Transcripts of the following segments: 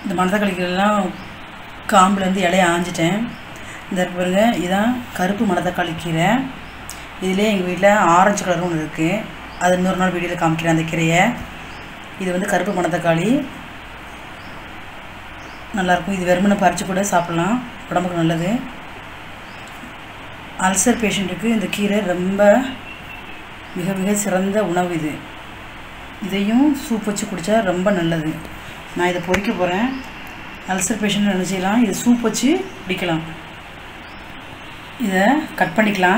இந்த மணத்தக்காளிக்கெல்லாம் காம்புலேருந்து இலைய ஆஞ்சிட்டேன் இந்த இருக்கு பாருங்க இதான் கருப்பு மணத்தக்காளி கீரை இதிலே எங்கள் வீட்டில் ஆரஞ்சு கலரும் ஒன்று இருக்குது அது இன்னொரு நாள் வீடியோவில் காமிக்கிறேன் அந்த கீரையை இது வந்து கருப்பு மணத்தக்காளி நல்லாயிருக்கும் இது வெறுமனை பறித்து கூட சாப்பிட்லாம் உடம்புக்கு நல்லது அல்சர் பேஷண்ட்டுக்கு இந்த கீரை ரொம்ப மிக மிக சிறந்த உணவு இது இதையும் சூப் வச்சு குடித்தா ரொம்ப நல்லது நான் இதை பொரிக்க போகிறேன் அல்சர் பேஷண்ட் என்ன செய்யலாம் இது சூப் வச்சு குடிக்கலாம் இதை கட் பண்ணிக்கலாம்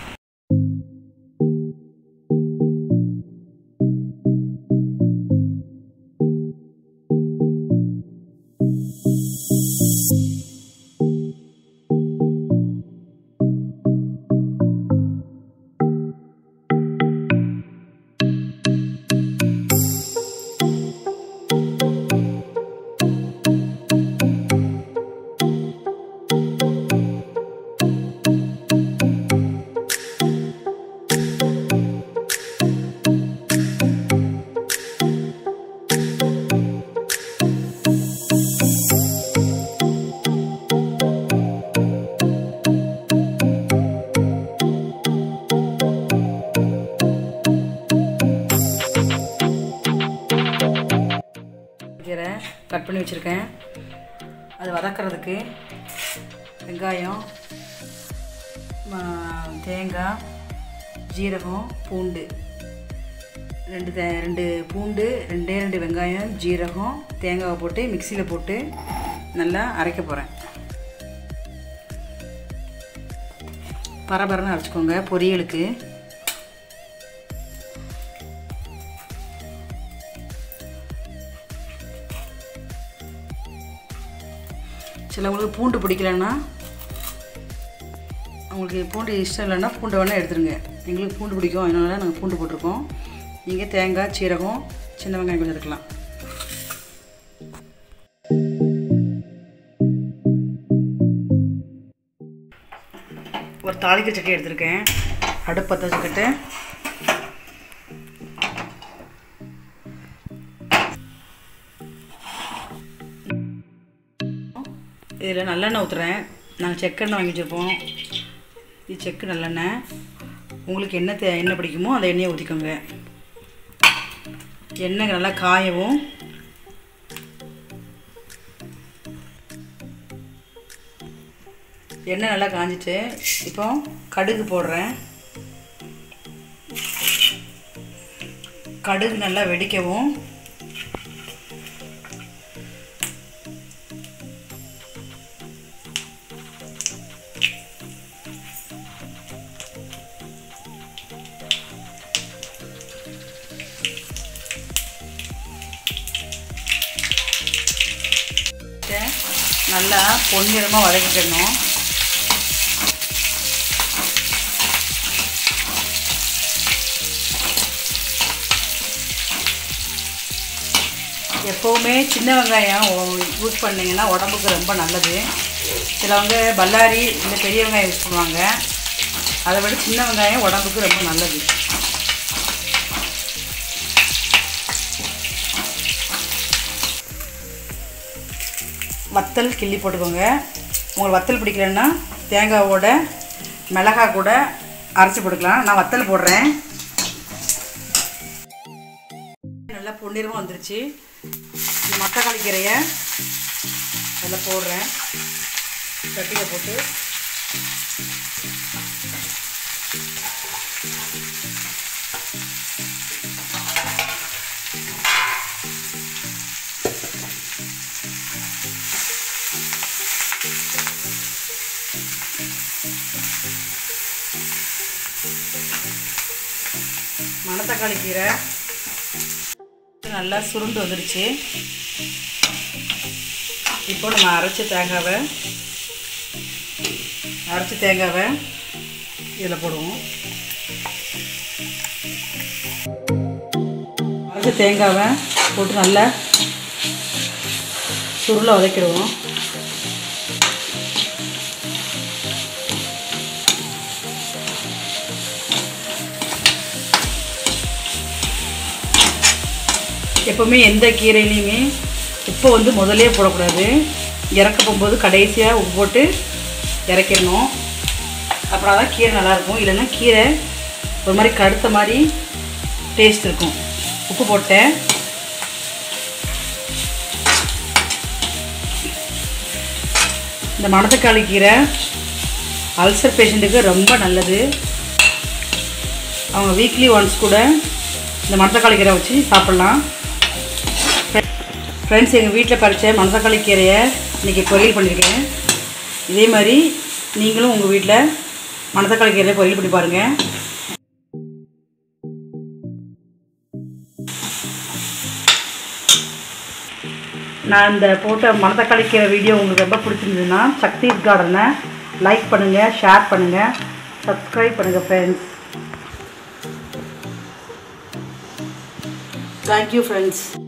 கீரை கட் பண்ணி வச்சுருக்கேன் அது வதக்கிறதுக்கு வெங்காயம் ம- தேங்காய் ஜீரகம் பூண்டு ரெண்டு தே ரெண்டு பூண்டு ரெண்டே ரெண்டு வெங்காயம் ஜீரகம் தேங்காவை போட்டு மிக்சியில் போட்டு நல்லா அரைக்க போகிறேன் பரபரன்னு அரைச்சிக்கோங்க பொரியலுக்கு சிலவங்களுக்கு பூண்டு பிடிக்கலன்னா அவங்களுக்கு பூண்டு இஷ்டம் இல்லைன்னா பூண்டை வேணால் எடுத்துருங்க எங்களுக்கு பூண்டு பிடிக்கும் அதனால நாங்கள் பூண்டு போட்டிருக்கோம் நீங்கள் தேங்காய் சீரகம் சின்ன வெங்காயம் கொஞ்சம் இருக்கலாம் ஒரு தாளிக்க சட்டி எடுத்திருக்கேன் அடுப்பு பற்ற வச்சுக்கிட்டு இதில் நல்லெண்ணெய் ஊற்றுறேன் நாங்கள் செக்கெண்ணெய் வாங்கி வச்சுருப்போம் இது செக்கு நல்லெண்ணெய் உங்களுக்கு என்ன தே எண்ணெய் பிடிக்குமோ அந்த எண்ணெயை ஊற்றிக்கோங்க எண்ணெய் நல்லா காயவும் எண்ணெய் நல்லா காஞ்சிட்டு இப்போ கடுகு போடுறேன் கடுகு நல்லா வெடிக்கவும் இதை நல்லா பொன்னிறமாக வதக்கிக்கணும் எப்போவுமே சின்ன வெங்காயம் யூஸ் பண்ணிங்கன்னா உடம்புக்கு ரொம்ப நல்லது சிலவங்க பல்லாரி இல்லை பெரிய வெங்காயம் யூஸ் பண்ணுவாங்க அதை விட சின்ன வெங்காயம் உடம்புக்கு ரொம்ப நல்லது வத்தல் கிள்ளி போட்டுக்கோங்க உங்களுக்கு வத்தல் பிடிக்கலன்னா தேங்காவோட மிளகாய் கூட அரைச்சி போட்டுக்கலாம் நான் வத்தல் போடுறேன் நல்லா பொன்னிறமாக வந்துருச்சு இந்த மத்தக்காளி கீரையை அதில் போடுறேன் சட்டியில் போட்டு மணத்தக்காளி கீரை நல்லா சுருண்டு வந்துருச்சு இப்போ நம்ம அரைச்ச தேங்காவை அரைச்ச தேங்காவை இதில் போடுவோம் அரைச்ச தேங்காவை போட்டு நல்லா சுருளை வதக்கிடுவோம் எப்போவுமே எந்த கீரையிலையுமே உப்பை வந்து முதலே போடக்கூடாது இறக்க போகும்போது கடைசியாக உப்பு போட்டு இறக்கிடணும் அப்புறம் தான் கீரை நல்லாயிருக்கும் இல்லைன்னா கீரை ஒரு மாதிரி கடுத்த மாதிரி டேஸ்ட் இருக்கும் உப்பு போட்டேன் இந்த மணத்தக்காளி கீரை அல்சர் பேஷண்ட்டுக்கு ரொம்ப நல்லது அவங்க வீக்லி ஒன்ஸ் கூட இந்த மணத்தக்காளி கீரை வச்சு சாப்பிட்லாம் ஃப்ரெண்ட்ஸ் எங்கள் வீட்டில் பறித்த மணத்தக்காளி கீரையை இன்றைக்கி பொரியல் பண்ணியிருக்கேன் இதே மாதிரி நீங்களும் உங்கள் வீட்டில் மணத்தக்காளி கீரையை பொரியல் பண்ணி பாருங்கள் நான் இந்த போட்ட மணத்தக்காளி கீரை வீடியோ உங்களுக்கு ரொம்ப பிடிச்சிருந்ததுன்னா சக்திஸ் கார்டனை லைக் பண்ணுங்கள் ஷேர் பண்ணுங்கள் சப்ஸ்கிரைப் பண்ணுங்கள் ஃப்ரெண்ட்ஸ் தேங்க்யூ ஃப்ரெண்ட்ஸ்